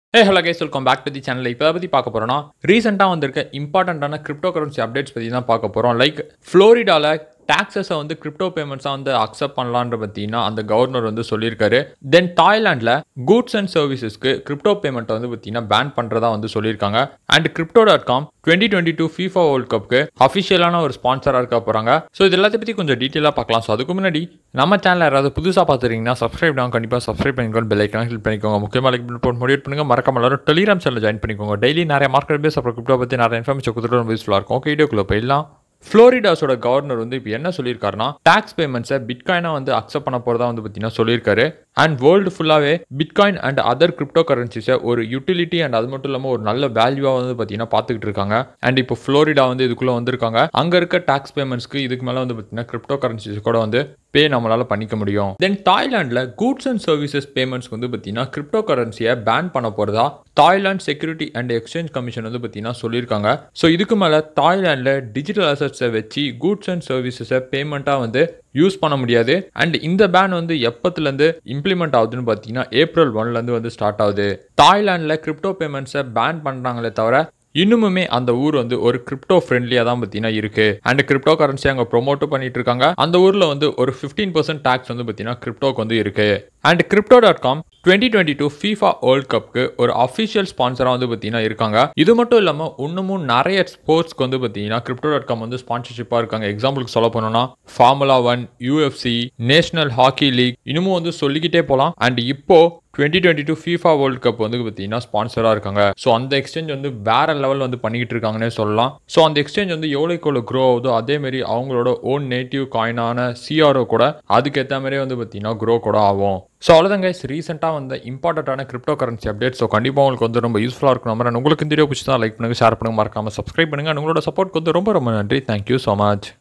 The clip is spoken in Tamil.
hey hello guys welcome back to the channel இப்போ பற்றி பார்க்க போகிறோம்னா ரீசெண்டாக வந்திருக்க இம்பார்ட்டண்ட்டான கிரிப்டோ கரன்சி அப்டேட்ஸ் பற்றி தான் பார்க்க போகிறோம் லைக் ஃப்ளோரிடாவில் டாக்ஸஸை வந்து கிரிப்டோ பேமெண்ட்ஸாக வந்து அக்செப்ட் பண்ணலான்ற பார்த்தீங்கன்னா அந்த கவர்னர் வந்து சொல்லியிருக்காரு தென் தாய்லாண்டில் கூட்ஸ் அண்ட் சர்வீசஸ்க்கு கிரிப்டோ பேமெண்ட்டை வந்து பார்த்தீங்கன்னா பேன் பண்ணுறதா வந்து சொல்லியிருக்காங்க and crypto dot com twenty twenty two FIFA world கப்புக்கு அஃபிஷியலான ஒரு ஸ்பான்சராக இருக்க போகிறாங்க ஸோ இது எல்லாத்தையும் பற்றி கொஞ்சம் டீட்டெயிலாக பார்க்கலாம் ஸோ அதுக்கு முன்னாடி நம்ம சேனல் யாராவது புதுசாக பார்த்துருக்கீங்கன்னா சப்ஸ்கிரைப் தான் கண்டிப்பாக சப்ஸ்கிரைப் பண்ணிக்கோங்க பெல் ஐக்கான கிளிக் பண்ணிக்கோங்க முக்கியமாக லைக் போட்டு மோடிவேட் பண்ணுங்க மறக்காம எல்லாரும் டெலிகிராம் சேனல் ஜாயின் பண்ணிக்கோங்க டெய்லி நிறைய மார்க்கெட் பேஸ் அப்புறம் கிரிப்டோ பற்றி நிறைய இன்ஃபர்மேஷன் கொடுத்துட்டு ரொம்ப யூஸ்ஃபுல்லாக இருக்கும் ஓகே வீடியோக்குள்ளே போயிடலாம் ஃப்ளோரிடாஸோட கவர்னர் வந்து இப்போ என்ன சொல்லியிருக்காருன்னா டாக்ஸ் பேமெண்ட்ஸை பிட்காயினாக வந்து அக்செப்ட் பண்ண போகிறதா வந்து பார்த்தீங்கன்னா சொல்லியிருக்காரு அண்ட் வேர்ல்டு ஃபுல்லாகவே பிட்காயின் அண்ட் அதர் கிரிப்டோ கரன்சிஸை ஒரு யூட்டிலிட்டி அண்ட் அது மட்டும் இல்லாமல் ஒரு நல்ல வேல்யூவாக வந்து பார்த்தீங்கன்னா பார்த்துக்கிட்டு இருக்காங்க அண்ட் இப்போ ஃப்ளோரிடா வந்து இதுக்குள்ளே வந்திருக்காங்க அங்கே இருக்க டாக்ஸ் பேமெண்ட்ஸ்க்கு இதுக்கு மேலே வந்து பார்த்தீங்கன்னா கிரிப்டோ கரன்சிஸ் கூட வந்து பே நம்மளால பண்ணிக்க முடியும் தென் தாய்லாண்டில் கூட்ஸ் அண்ட் சர்வீசஸ் பேமெண்ட்ஸ்க்கு வந்து பார்த்தீங்கன்னா கிரிப்டோ கரன்சியை பேன் பண்ண போகிறதா தாய்லாந்து செக்யூரிட்டி அண்ட் எக்ஸ்சேஞ்ச் கமிஷன் வந்து பார்த்தீங்கன்னா சொல்லியிருக்காங்க ஸோ இதுக்கு மேலே தாய்லாண்டில் டிஜிட்டல் அசட்ஸை வச்சு கூட்ஸ் அண்ட் சர்வீசஸை பேமெண்ட்டாக வந்து யூஸ் பண்ண முடியாது அண்ட் இந்த பேன் வந்து எப்பத்துலேருந்து இம்ப்ளிமெண்ட் ஆகுதுன்னு பார்த்தீங்கன்னா ஏப்ரல் ஒன்லேருந்து வந்து ஸ்டார்ட் ஆகுது தாய்லாண்டில் கிரிப்டோ பேமெண்ட்ஸை பேன் பண்ணுறாங்களே தவிர இன்னுமுமே அந்த ஊர் வந்து ஒரு கிரிப்டோ ஃப்ரெண்ட்லியாக தான் பார்த்தீங்கன்னா இருக்கு அண்ட் கிரிப்டோ கரன்சி அங்கே ப்ரொமோட்டும் பண்ணிட்டு இருக்காங்க அந்த ஊரில் வந்து ஒரு ஃபிஃப்டீன் பர்சன்ட் டேக்ஸ் வந்து பார்த்தீங்கன்னா கிரிப்டோக்கு வந்து இருக்கு and crypto dot com twenty twenty two FIFA world கப்க்கு ஒரு அஃபிஷியல் ஸ்பான்சராக வந்து பார்த்தீங்கன்னா இருக்காங்க இது மட்டும் இல்லாமல் இன்னமும் நிறைய ஸ்போர்ட்ஸ்க்கு வந்து பார்த்தீங்கன்னா கிரிப்டோ டாட் காம் வந்து ஸ்பான்சர்ஷிப்பாக இருக்காங்க எக்ஸாம்பிளுக்கு சொல்ல போனோம்னா Formula One UFC National Hockey League இன்னமும் வந்து சொல்லிக்கிட்டே போகலாம் அண்ட் இப்போ twenty twenty two FIFA world cup வந்து பார்த்தீங்கன்னா ஸ்பான்சராக இருக்காங்க ஸோ அந்த எக்ஸ்சேஞ்ச் வந்து வேற லெவல் வந்து பண்ணிக்கிட்டு இருக்காங்கன்னே சொல்லலாம் ஸோ அந்த எக்ஸ்சேஞ்ச் வந்து எவ்வளோக்கு எவ்வளோ க்ரோ ஆகுதோ அதேமாரி அவங்களோட ஓன் நேட்டிவ் காயினான சிஆர்ஓ கூட அதுக்கேற்ற மாதிரியே வந்து பார்த்தீங்கன்னா க்ரோ கூட ஆகும் ஸோ அவ்வளோதான் கைஸ் ரீசெண்டாக வந்த இம்பார்ட்டண்ட்டான கிரிப்டோ கரன்சி அப்டேட் ஸோ கண்டிப்பாக உங்களுக்கு வந்து ரொம்ப யூஸ்ஃபுல்லாக இருக்கும் நம்புறேன் உங்களுக்கு இந்த வீடியோ பிடிச்சி தான் லைக் பண்ணுங்கள் ஷேர் பண்ணுங்கள் மறக்காமல் சப்ஸ்கிரைப் பண்ணுங்கள் உங்களோட சப்போர்ட்க்கு வந்து ரொம்ப ரொம்ப நன்றி தேங்க்யூ ஸோ மச்